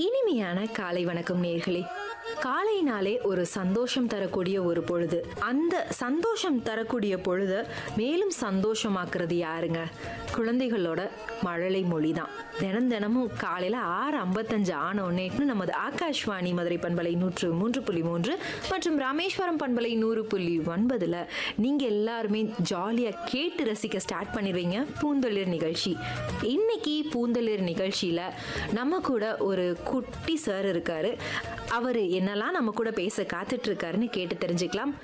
இனிமையான காலை வணக்கம் நேர்களே காலையினாலே ஒரு சந்தோஷம் தரக்கூடிய ஒரு பொழுது அந்த சந்தோஷம் தரக்கூடிய பொழுத மேலும் சந்தோஷமாக்குறது யாருங்க குழந்தைகளோட மழலை மொழி தான் தினம் தினமும் காலையில் ஆறு ஐம்பத்தஞ்சு ஆன உடனேட்டு நமது ஆகாஷ்வாணி மதுரை பண்பலை நூற்று மூன்று புள்ளி மூன்று மற்றும் ராமேஸ்வரம் பண்பலை நூறு புள்ளி ஒன்பதுல நீங்க எல்லாருமே ஜாலியா கேட்டு ரசிக்க ஸ்டார்ட் பண்ணிடுவீங்க பூந்தளிர் நிகழ்ச்சி இன்னைக்கு பூந்தளிர் நிகழ்ச்சியில நம்ம கூட ஒரு குட்டி சார் இருக்காரு அவர் என்னெல்லாம் நம்ம கூட பேச காத்துட்டு இருக்காருன்னு கேட்டு தெரிஞ்சுக்கலாம்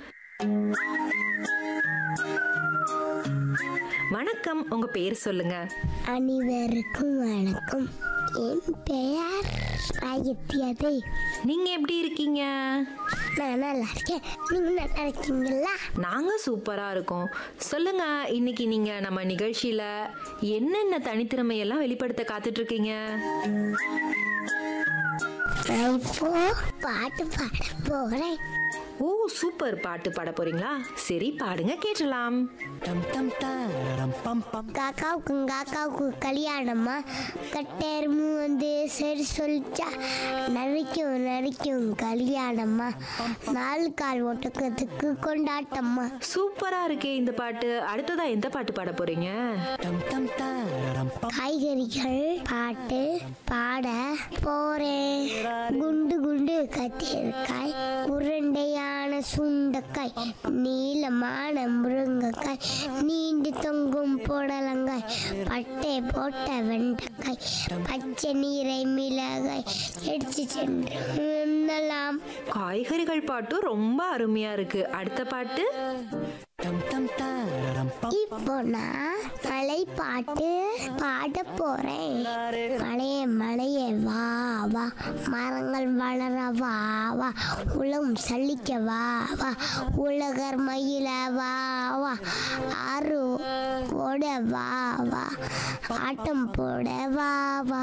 வணக்கம் உங்க பேர் சொல்லுங்க அனைவருக்கும் வணக்கம் என் பெயர் ராகித்யதை நீங்க எப்படி இருக்கீங்க நான் நல்லா இருக்கேன் நீங்க நல்லா இருக்கீங்களா நாங்க சூப்பரா இருக்கோம் சொல்லுங்க இன்னைக்கு நீங்க நம்ம நிகழ்ச்சியில என்னென்ன தனித்திறமையெல்லாம் வெளிப்படுத்த காத்துட்டு இருக்கீங்க நான் இப்போ பாட்டு பாட போறேன் ஓ சூப்பர் பாட்டு பாட போறீங்களா சரி பாடுங்க கேட்டலாம் காக்காவுக்கும் காக்காவுக்கு கல்யாணமா கட்டெருமும் வந்து சரி சொல்லிச்சா நரிக்கும் நரிக்கும் கல்யாணமா நாலு கால் ஒட்டக்கத்துக்கு கொண்டாட்டம்மா சூப்பரா இருக்கே இந்த பாட்டு அடுத்ததா எந்த பாட்டு பாட போறீங்க காய்கறிகள் பாட்டு பாட போறேன் குண்டு குண்டு கத்திரிக்காய் உருண்டையான சுண்டக்காய் நீளமான முருங்கைக்காய் நீண்டு தொங்கும் புடலங்காய் பட்டை போட்ட வெண்டைக்காய் பச்சை நீரை மிளகாய் எடுத்து சென்று உண்ணலாம் காய்கறிகள் பாட்டும் ரொம்ப அருமையா இருக்கு அடுத்த பாட்டு இப்போ நான் மலை பாட்டு பாட போறேன் மலையே மலையே வா வா மரங்கள் வளர வா வா உலகம் சலிக்க வா வா உலகர் மயில வா வா ஆறு ஓட வா வா ஆட்டம் போட வா வா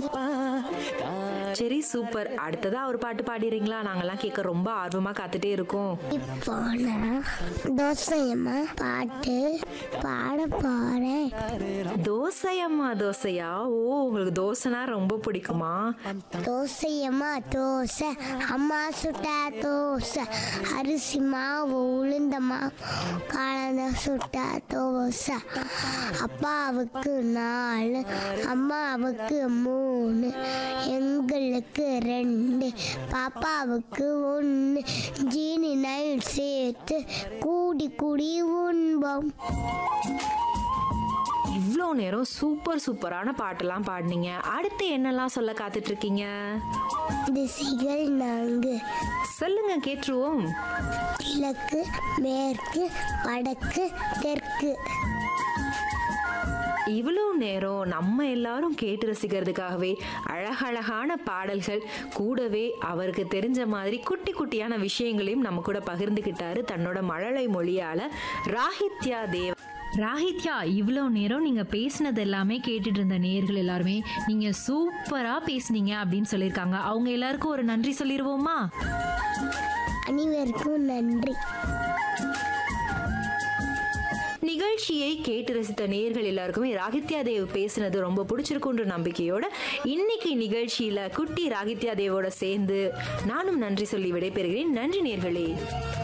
சரி சூப்பர் அடுத்ததா ஒரு பாட்டு பாடிறீங்களா நாங்கெல்லாம் கேட்க ரொம்ப ஆர்வமா காத்துட்டே இருக்கோம் இப்போ நான் தோசையம்மா பாட்டு பாட போறேன் தோசையம்மா தோசையா ஓ உங்களுக்கு தோசைனா ரொம்ப பிடிக்குமா தோசையம்மா தோசை அம்மா சுட்ட தோசை அரிசி மாவு உளுந்த மாவு கலந்த சுட்ட தோசை அப்பாவுக்கு நாலு அம்மாவுக்கு மூணு எங்களுக்கு ரெண்டு பாப்பாவுக்கு ஒன்று ஜீனி நைட் சேர்த்து கூடி கூடி உண்போம் இவ்வளோ நேரம் சூப்பர் சூப்பரான பாட்டெல்லாம் பாடினீங்க அடுத்து என்னெல்லாம் சொல்ல காத்துட்டு இருக்கீங்க திசைகள் நான்கு சொல்லுங்க கேட்டுருவோம் கிழக்கு மேற்கு வடக்கு தெற்கு இவ்வளோ நேரம் நம்ம எல்லாரும் கேட்டு ரசிக்கிறதுக்காகவே அழகழகான பாடல்கள் கூடவே அவருக்கு தெரிஞ்ச மாதிரி குட்டி குட்டியான விஷயங்களையும் நம்ம கூட பகிர்ந்துக்கிட்டாரு தன்னோட மழலை மொழியால ராஹித்யா தேவ் ராஹித்யா இவ்வளோ நேரம் நீங்கள் பேசினது எல்லாமே கேட்டுட்டு இருந்த நேயர்கள் எல்லாருமே நீங்கள் சூப்பராக பேசுனீங்க அப்படின்னு சொல்லியிருக்காங்க அவங்க எல்லாருக்கும் ஒரு நன்றி சொல்லிடுவோமா அனைவருக்கும் நன்றி நிகழ்ச்சியை கேட்டு ரசித்த நேயர்கள் எல்லாருக்குமே ராகித்யா தேவ் பேசினது ரொம்ப பிடிச்சிருக்குன்ற நம்பிக்கையோட இன்னைக்கு நிகழ்ச்சியில குட்டி ராகித்யா தேவோட சேர்ந்து நானும் நன்றி சொல்லி விடைபெறுகிறேன் நன்றி நேர்களே